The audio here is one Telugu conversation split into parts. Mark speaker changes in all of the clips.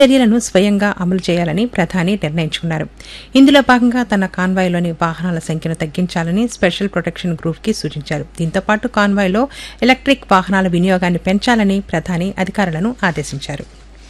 Speaker 1: చర్యలను స్వయంగా అమలు చేయాలని ప్రధాని నిర్ణయించుకున్నారు ఇందులో భాగంగా తన కాన్వాయ్లోని వాహనాల సంఖ్యను తగ్గించాలని స్పెషల్ ప్రొటెక్షన్ గ్రూప్కి సూచించారు దీంతో పాటు కాన్వాయ్లో ఎలక్ట్రిక్ వాహనాల వినియోగాన్ని పెంచాలని ప్రధాని అధికారులను ఆదేశించారు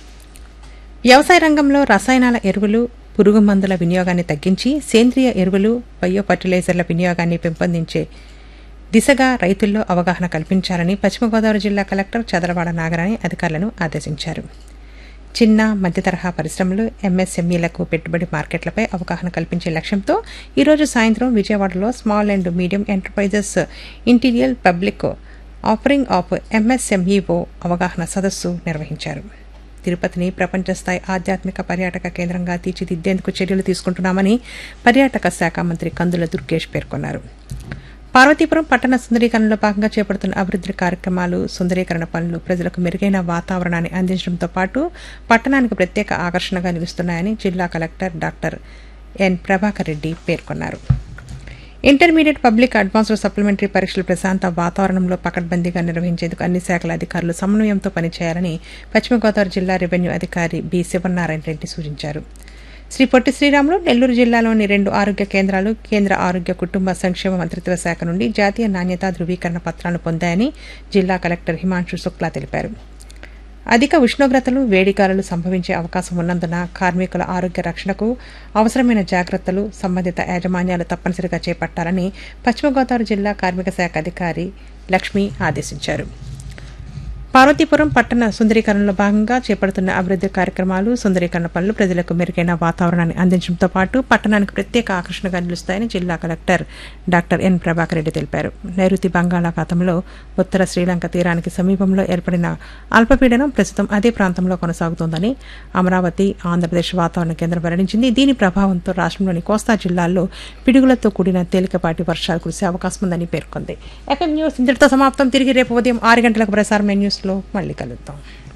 Speaker 1: వ్యవసాయ రంగంలో రసాయనాల ఎరువులు పురుగు మందుల వినియోగాన్ని తగ్గించి సేంద్రియ ఎరువులు బయో ఫర్టిలైజర్ల వినియోగాన్ని పెంపొందించే దిశగా రైతుల్లో అవగాహన కల్పించాలని పశ్చిమ గోదావరి జిల్లా కలెక్టర్ చదలవాడ నాగరాణి అధికారులను ఆదేశించారు చిన్న మధ్య తరహా పరిశ్రమలు ఎంఎస్ఎంఈలకు పెట్టుబడి మార్కెట్లపై అవగాహన కల్పించే లక్ష్యంతో ఈరోజు సాయంత్రం విజయవాడలో small and medium enterprises initial public offering of ఎంఎస్ఎంఈఓ అవగాహన సదస్సు నిర్వహించారు తిరుపతిని ప్రపంచ స్థాయి ఆధ్యాత్మిక పర్యాటక కేంద్రంగా తీర్చిదిద్దేందుకు చర్యలు తీసుకుంటున్నామని పర్యాటక శాఖ మంత్రి కందుల దుర్గేష్ పేర్కొన్నారు పార్వతీపురం పట్టణ సుందరీకరణలో భాగంగా చేపడుతున్న అభివృద్ధి కార్యక్రమాలు సుందరీకరణ పనులు ప్రజలకు మెరుగైన వాతావరణాన్ని అందించడంతో పాటు పట్టణానికి ప్రత్యేక ఆకర్షణగా నిలుస్తున్నాయని జిల్లా collector doctor N Prabhakar Reddy పేర్కొన్నారు ఇంటర్మీడియట్ పబ్లిక్ అడ్వాన్స్డ్ సప్లిమెంటరీ పరీక్షలు ప్రశాంత వాతావరణంలో పకడ్బందీగా నిర్వహించేందుకు అన్ని శాఖల అధికారులు సమన్వయంతో పనిచేయాలని పశ్చిమ గోదావరి జిల్లా రెవెన్యూ అధికారి బి శివనారాయణ రెడ్డి సూచించారు శ్రీ పొట్టి శ్రీరాములు నెల్లూరు జిల్లాలోని రెండు ఆరోగ్య కేంద్రాలు కేంద్ర ఆరోగ్య కుటుంబ సంక్షేమ మంత్రిత్వ శాఖ నుండి జాతీయ నాణ్యతా ధృవీకరణ పత్రాలను పొందాయని జిల్లా కలెక్టర్ హిమాంశు శుక్లా తెలిపారు అధిక ఉష్ణోగ్రతలు వేడిగాలులు సంభవించే అవకాశం ఉన్నందున కార్మికుల ఆరోగ్య రక్షణకు అవసరమైన జాగ్రత్తలు సంబంధిత యాజమాన్యాలు తప్పనిసరిగా చేపట్టాలని పశ్చిమ గోదావరి జిల్లా కార్మిక శాఖ అధికారి లక్ష్మి ఆదేశించారు పార్వతీపురం పట్టణ సుందరీకరణలో భాగంగా చేపడుతున్న అభివృద్ధి కార్యక్రమాలు సుందరీకరణ పనులు ప్రజలకు మెరుగైన వాతావరణాన్ని అందించడంతో పాటు పట్టణానికి ప్రత్యేక ఆకర్షణగా నిలుస్తాయని జిల్లా collector doctor N Prabhakar Reddy తెలిపారు నైరుతి బంగాళాఖాతంలో ఉత్తర శ్రీలంక తీరానికి సమీపంలో ఏర్పడిన అల్పపీడనం ప్రస్తుతం అదే ప్రాంతంలో కొనసాగుతోందని అమరావతి ఆంధ్రప్రదేశ్ వాతావరణ కేంద్రం వెల్లడించింది దీని ప్రభావంతో రాష్ట్రంలోని కోస్తా జిల్లాల్లో పిడుగులతో కూడిన తేలికపాటి వర్షాలు కురిసే అవకాశం ఉందని పేర్కొంది ఎఫ్ఎం న్యూస్ ఇంతటితో సమాప్తం తిరిగి రేపు ఉదయం ఆరు గంటలకు ప్రసారమైన న్యూస్లో మళ్ళీ కలుద్దాం